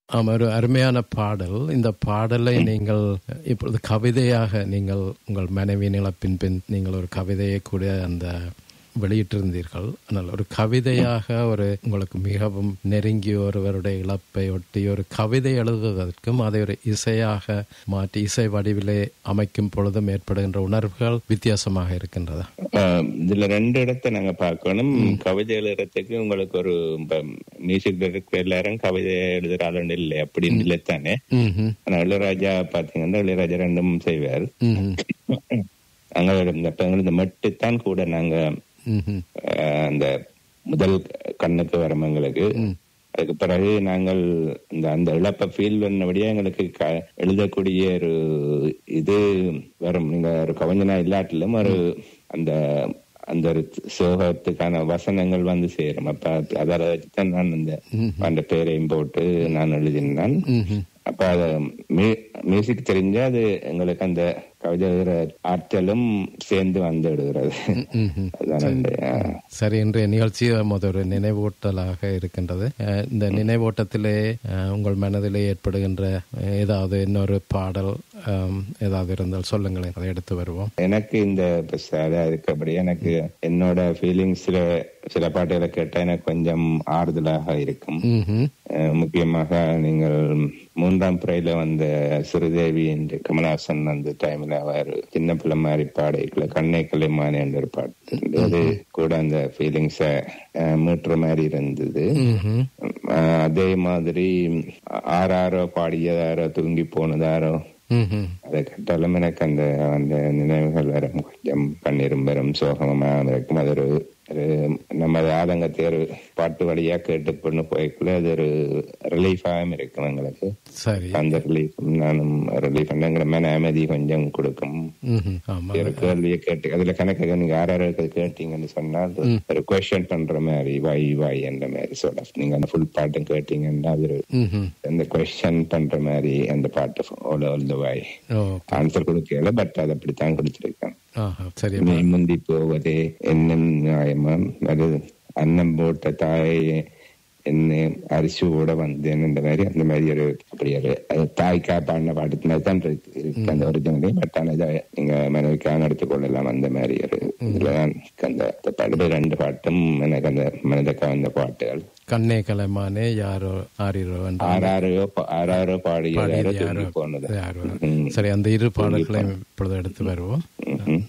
ஆமா ஒரு அருமையான பாடல் இந்த பாடலை நீங்கள் இப்பொழுது கவிதையாக நீங்கள் உங்கள் மனைவி இழப்பின் பின் நீங்கள் ஒரு கவிதையை கூட அந்த வெளியிட்டிருந்தீர்கள் ஆனால் ஒரு கவிதையாக ஒரு உங்களுக்கு மிகவும் நெருங்கிய ஒருவருடைய இழப்பை ஒட்டி ஒரு கவிதை எழுதுவதற்கும் அதை ஒரு இசையாக மாற்றி இசை வடிவிலே அமைக்கும் பொழுதும் ஏற்படுகின்ற உணர்வுகள் வித்தியாசமாக இருக்கின்றதா ஆஹ் இதுல ரெண்டு இடத்தை நாங்க பார்க்கணும் கவிதை எழுதுறதுக்கு உங்களுக்கு ஒரு மியூசிக் டைரக்டர் எல்லாரும் கவிதை எழுதுற ஆளுண்டு இல்லை அப்படின்னு இல்லை தானே ம்ஹும். ஆனா இளையராஜா பாத்தீங்கன்னா இளையராஜா ரெண்டும் செய்வார் ம்ஹும். அங்க இந்த பெண்கள் இந்த மட்டுத்தான் கூட நாங்க ம்ஹும். ஆஹ் அந்த முதல் கண்ணுக்கு வரும் எங்களுக்கு அதுக்கு பிறகு நாங்கள் இந்த அந்த இழப்பை ஃபீல் பண்ணபடியே எங்களுக்கு க- எழுதக்கூடிய ஒரு இது வரும் நீங்க ஒரு கவிஞனா இல்லாட்டிலும் ஒரு அந்த அந்த ஒரு சோகத்துக்கான வசனங்கள் வந்து சேரும் அப்ப அதால வச்சுதான் நான் அந்த அந்த பேரையும் போட்டு நான் எழுதினான் ம்ஹும். அப்ப அது மியூசிக் தெரிஞ்சா அது எங்களுக்கு அந்த கவிதை எழுதுற ஆற்றலும் சேர்ந்து வந்து எழுதுறது ம்ஹும். அதான் அந்த, ஆஹ், சரி இன்றைய நிகழ்ச்சி நமது ஒரு நினைவூட்டலாக இருக்கின்றது அஹ், இந்த நினைவூட்டத்திலே அஹ், உங்கள் மனதிலே ஏற்படுகின்ற அஹ், ஏதாவது இன்னொரு பாடல் அம், ஏதாவது இருந்தால் சொல்லுங்களேன் அதை எடுத்து வருவோம் எனக்கு இந்த சாதா இருக்கபடி எனக்கு என்னோட ஃபீலிங்ஸ்ல சில பாட்டுகளை கேட்டா எனக்கு கொஞ்சம் ஆறுதலாக இருக்கும் ம்ஹும். அஹ், முக்கியமாக நீங்கள் மூன்றாம் பிறையில வந்த சிறுதேவி என்று கமல்ஹாசன் அந்த டைம்ல அவர் சின்ன பிள்ளை மாதிரி பாடைக்குள்ள கண்ணை கலைமானே என்ற ஒரு பாட்டு இருந்தது. அது கூட அந்த ஃபீலிங்ஸ மீட்டுற மாதிரி இருந்தது ம்ஹும். அஹ், அதே மாதிரி ஆறாரோ பாடியதாரோ தூங்கி போனதாரோ ம்ஹும். அதை கேட்டாலும் எனக்கு அந்த அந்த நினைவுகள் வரும் கொஞ்சம் கண்ணீரும் வரும் சோகமா இருக்கும் அது ஒரு ஒரு நம்ம ஆதங்கத்தை ஒரு பாட்டு வழியா கேட்டு கொண்டு போய்க்குள்ள அது ஒரு ரிலீஃபாகவும் இருக்கும் எங்களுக்கு சரி அந்த ரிலீஃப் நானும் ரிலீஃப் எங்களை மேல அமைதி கொஞ்சம் கொடுக்கும் ம்ஹும். ஆமா ஒரு கேள்வியை கேட்டு அதுல கணக்கு நீங்க யாராவது கேட்டீங்கன்னு சொன்னால் ஒரு கொஸ்டின் பண்ற மாதிரி வாய் வாய் என்ற மாதிரி சொல்ல நீங்க அந்த ஃபுல் பாட்டும் கேட்டீங்கன்னா அது ஒரு ம்ஹும். அந்த கொஸ்டின் பண்ற மாதிரி அந்த பாட்டு all all the way ஓ ஆன்சர் கொடுக்கல பட் அது அப்படித்தான் கொடுத்திருக்கேன் ஆஹா சரி நீ முந்தி போவதே என்ன நியாயமா அது அன்னம் போட்ட தாயை என்ன அரிசியோட வந்தேன் இந்த மாதிரி அந்த மாதிரி ஒரு அப்படி ஒரு அது தாய்க்கா பாடின பாட்டு மாதிரி தான் இருக்கு இருக்கு அந்த ஒரிஜினலே பட் ஆனா இதை நீங்க மனைவிக்காக எடுத்துக்கொள்ளலாம் அந்த மாதிரி ஒரு இதுலதான் அந்த அந்த பாட்டு ரெண்டு பாட்டும் எனக்கு அந்த மனதை கவர்ந்த பாட்டுகள் கண்ணே கலைமானே யாரோ ஆரிரோ என்ற ஆறாரோ ஆறாரோ பாடியதாரோ பாடியது தூங்கி யாரோ போனது யாரோ ம். சரி அந்த இரு பாடல்களையும் இப்பொழுது எடுத்து வருவோம் ம்ஹும்.